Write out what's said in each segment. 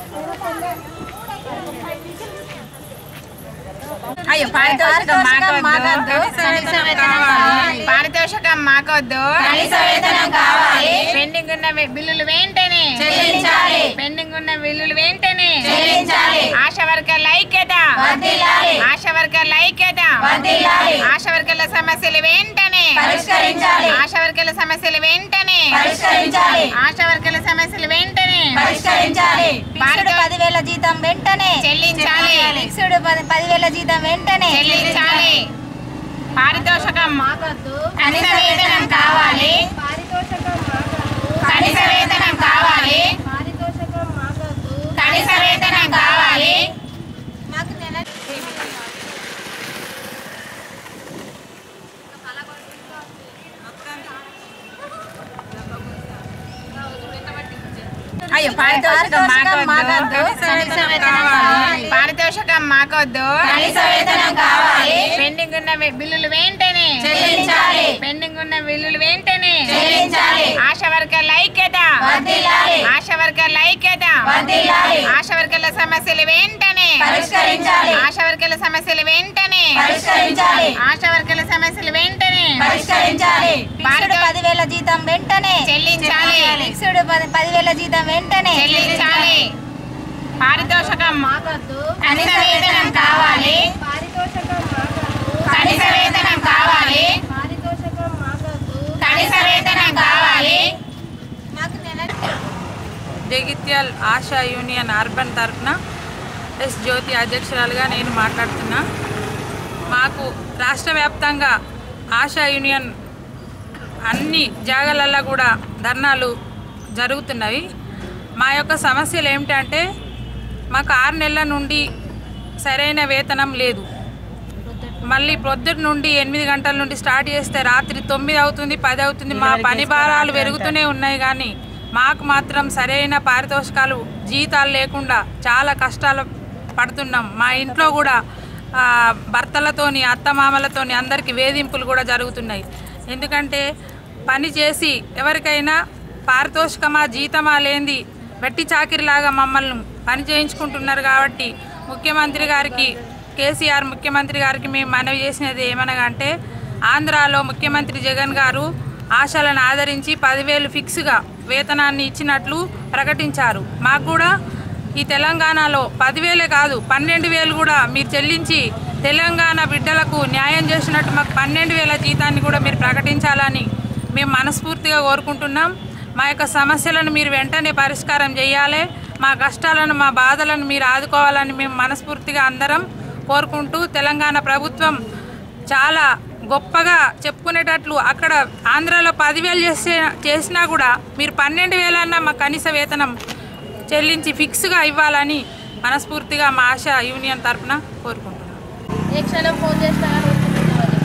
అయ్యో పారితోషికం మాకొద్దు పారితోషికం మాకొద్దు పెండింగ్ ఉన్న వి- బిల్లులు వెంటనే పెండింగ్ ఉన్న బిల్లులు వెంటనే ఆశా వర్కర్ల ఐక్యత ఆశా వర్కర్ల ఐక్యత ఆశా వర్కర్ల సమస్యలు వెంటనే ఆశా వర్కర్ల సమస్యలు వెంటనే ఆశా వర్కర్ల సమస్యలు వెంటనే ఫిక్స్డ్ పదివేల జీతం వెంటనే చెల్లించాలి ఫిక్స్డ్ పది- పదివేల జీతం వెంటనే చెల్లించాలి పారితోషికం కనీస వేతనం కావాలి కనీస వేతనం కావాలి కనీస వేతనం కావాలి మాకు నెల అయ్యో పారితోషికం పారితోషికం మాకొద్దు మాకొద్దు. కనీస వేతనం కావాలి. పారితోషికం మాకొద్దు కనీస వేతనం కావాలి. పెండింగ్ ఉన్న వి- బిల్లులు వెంటనే చెల్లించాలి. పెండింగ్ ఉన్న బిల్లులు వెంటనే చెల్లించాలి. ఆశా వర్కర్ల ఐక్యత వర్ధిల్లాలి. ఆశా వర్కర్ల ఐక్యత వర్ధిల్లాలి. ఆశా వర్కర్ల సమస్యలు వెంటనే పరిష్కరించాలి. ఆశా వర్కర్ల సమస్యలు వెంటనే పరిష్కరించాలి. ఆశా వర్కర్ల సమస్యలు వెంటనే పరిష్కరించాలి ఫిక్స్డ్ పదివేల జీతం వెంటనే చెల్లించాలి. ఫిక్స్డ్ పది- పదివేల జీతం వెంటనే చెల్లించాలి పారితోషికం కనీస వేతనం కావాలి కనీస వేతనం కావాలి కనీస వేతనం కావాలి మాకు నెల జగిత్యాల్ ఆశా యూనియన్ అర్బన్ తరఫున ఎస్ జ్యోతి అధ్యక్షురాలుగా నేను మాట్లాడుతున్నా మాకు రాష్ట్ర వ్యాప్తంగా ఆశా యూనియన్ అన్ని జాగాలల్లో కూడా ధర్నాలు జరుగుతున్నవి మా యొక్క సమస్యలు ఏమిటంటే మాకు ఆరు నెలల నుండి సరైన వేతనం లేదు మళ్ళీ ప్రొద్దుట నుండి ఎనిమిది గంటల నుండి స్టార్ట్ చేస్తే రాత్రి తొమ్మిది అవుతుంది పది అవుతుంది మా పని భారాలు పెరుగుతూనే ఉన్నాయి కానీ మాకు మాత్రం సరైన పారితోషికాలు జీతాలు లేకుండా చాలా కష్టాలు పడుతున్నాం మా ఇంట్లో కూడా ఆ, భర్తలతోని అత్తమామలతోని అందరికీ వేధింపులు కూడా జరుగుతున్నాయి ఎందుకంటే పని చేసి ఎవరికైనా పారితోషికమా జీతమా లేనిది వెట్టి చాకిరిలాగా మమ్మల్ని పని చేయించుకుంటున్నారు కాబట్టి ముఖ్యమంత్రి గారికి కేసీఆర్ ముఖ్యమంత్రి గారికి మేము మనవి చేసినది ఏమనగా అంటే ఆంధ్రాలో ముఖ్యమంత్రి జగన్ గారు ఆశలను ఆదరించి పదివేలు ఫిక్స్గా వేతనాన్ని ఇచ్చినట్లు ప్రకటించారు మాకు కూడా ఈ తెలంగాణలో పదివేలే కాదు పన్నెండు వేలు కూడా మీరు చెల్లించి తెలంగాణ బిడ్డలకు న్యాయం చేసినట్టు మాకు పన్నెండు వేల జీతాన్ని కూడా మీరు ప్రకటించాలని మేము మనస్ఫూర్తిగా కోరుకుంటున్నాం మా యొక్క సమస్యలను మీరు వెంటనే పరిష్కారం చేయాలి మా కష్టాలను మా బాధలను మీరు ఆదుకోవాలని మేము మనస్ఫూర్తిగా అందరం కోరుకుంటూ తెలంగాణ ప్రభుత్వం చాలా గొప్పగా చెప్పుకునేటట్లు అక్కడ ఆంధ్రాలో పదివేలు చేసే చేసినా కూడా మీరు పన్నెండు వేలన్నా మా కనీస వేతనం చెల్లించి ఫిక్స్గా ఇవ్వాలని మనస్ఫూర్తిగా మా ఆశా యూనియన్ తరఫున కోరుకుంటున్నాం ఏ క్షణం ఫోన్ చేసినా కానీ వస్తుంది.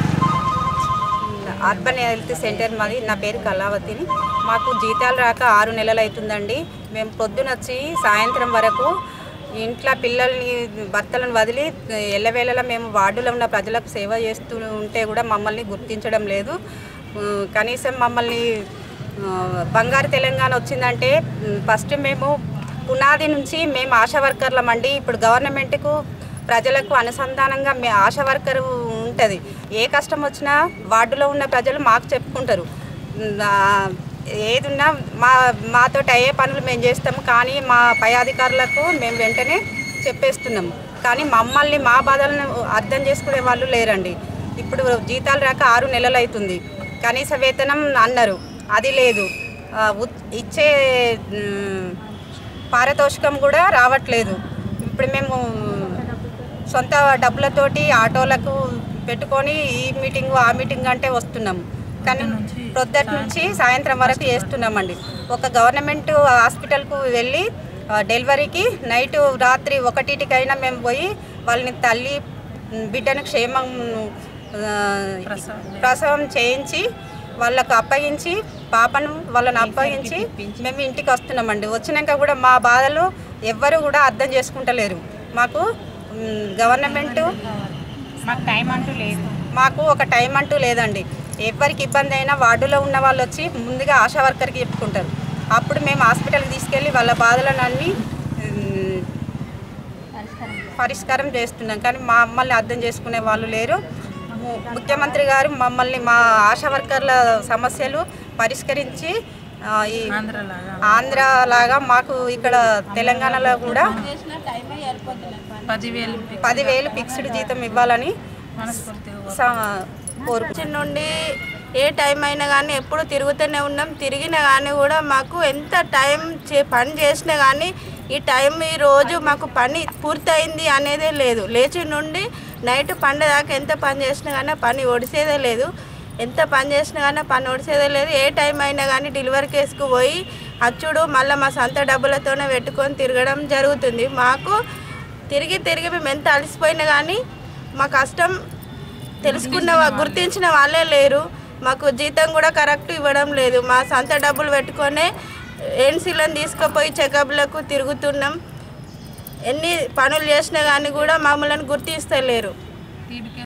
అర్బన్ హెల్త్ సెంటర్ మాది నా పేరు కళావతిని మాకు జీతాలు రాక ఆరు నెలలు అవుతుందండి మేము పొద్దునొచ్చి సాయంత్రం వరకు ఇంట్లో పిల్లల్ని భర్తలను వదిలి ఎల్లవేళలా మేము వార్డులో ఉన్న ప్రజలకు సేవ చేస్తూ ఉంటే కూడా మమ్మల్ని గుర్తించడం లేదు ఆ, కనీసం మమ్మల్ని ఆ, బంగారు తెలంగాణ వచ్చిందంటే ఉమ్, ఫస్ట్ మేము పునాది నుంచి మేము ఆశా వర్కర్లమండి ఇప్పుడు గవర్నమెంట్కు ప్రజలకు అనుసంధానంగా మే ఆశా వర్కర్ ఉంటుంది ఏ కష్టం వచ్చినా వార్డులో ఉన్న ప్రజలు మాకు చెప్పుకుంటారు ఉమ్, ఆ, ఏది ఉన్నా మా మాతో అయ్యే పనులు మేము చేస్తాము కానీ మా పై అధికారులకు మేము వెంటనే చెప్పేస్తున్నాము కానీ మమ్మల్ని మా బాధలను అర్థం చేసుకునే వాళ్ళు లేరండి ఇప్పుడు జీతాలు రాక ఆరు నెలలు అవుతుంది కనీస వేతనం అన్నారు అది లేదు ఆ, ఉత్- ఇచ్చే ఉమ్, పారితోషికం కూడా రావట్లేదు ఇప్పుడు మేము సొంత డబ్బులతోటి ఆటోలకు పెట్టుకొని ఈ మీటింగ్ ఆ మీటింగ్ అంటే వస్తున్నాము కానీ ప్రొద్దటి నుంచి సాయంత్రం వరకు చేస్తున్నామండి ఒక గవర్నమెంట్ హాస్పిటల్కు వెళ్ళి ఆ, డెలివరీకి నైట్ రాత్రి ఒకటికైనా మేము పోయి వాళ్ళని తల్లి ఉమ్, బిడ్డను క్షేమం ఆ, ప్రసవం చేయించి వాళ్ళకు అప్పగించి పాపను వాళ్ళని అప్పగించి మేము ఇంటికి వస్తున్నామండి వచ్చినాక కూడా మా బాధలు ఎవ్వరు కూడా అర్థం చేసుకుంటలేరు మాకు మ్, గవర్నమెంట్ మాకు టైం అంటూ లేదు మాకు ఒక టైం అంటూ లేదండి ఎవరికి ఇబ్బంది అయినా వార్డులో ఉన్న వాళ్ళు వచ్చి ముందుగా ఆశా వర్కర్కి చెప్పుకుంటారు అప్పుడు మేము హాస్పిటల్కి తీసుకెళ్ళి వాళ్ళ బాధలను అన్ని మ్, పరిష్కారం చేస్తున్నాం కానీ మా మమ్మల్ని అర్థం చేసుకునే వాళ్ళు లేరు ము- ముఖ్యమంత్రి గారు మమ్మల్ని మా ఆశా వర్కర్ల సమస్యలు పరిష్కరించి ఆ, ఈ ఆంధ్రలాగా ఆంధ్ర లాగా మాకు ఇక్కడ తెలంగాణలో కూడా పదివేలు పదివేలు ఫిక్స్డ్ జీతం ఇవ్వాలని మనస్ఫూర్తిగా స- కోరుకుంటున్నాం నుంచి నుండి ఏ టైం అయినా కానీ ఎప్పుడు తిరుగుతూనే ఉన్నాం తిరిగినా కానీ కూడా మాకు ఎంత టైం చే పని చేసినా కానీ ఈ టైం ఈ రోజు మాకు పని పూర్తయింది అనేదే లేదు లేచి నుండి నైట్ పండేదాకా ఎంత పని చేసినా కానీ పని ఒడిసేదే లేదు ఎంత పని చేసినా కానీ పని ఒడిసేదే లేదు ఏ టైం అయినా కానీ డెలివరీ కేసుకు పోయి అచ్చుడు మళ్ళీ మా సొంత డబ్బులతోనే పెట్టుకొని తిరగడం జరుగుతుంది మాకు తిరిగి తిరిగి మేము ఎంత అలసిపోయినా కానీ మా కష్టం తెలుసుకున్న వా- గుర్తించిన వాళ్ళే లేరు మాకు జీతం కూడా కరెక్ట్ ఇవ్వడం లేదు మా సొంత డబ్బులు పెట్టుకొనే ఎన్సీలను తీసుకుపోయి చెకప్లకు తిరుగుతున్నాం ఎన్ని పనులు చేసినా కానీ కూడా మమ్మల్ని గుర్తిస్తలేరు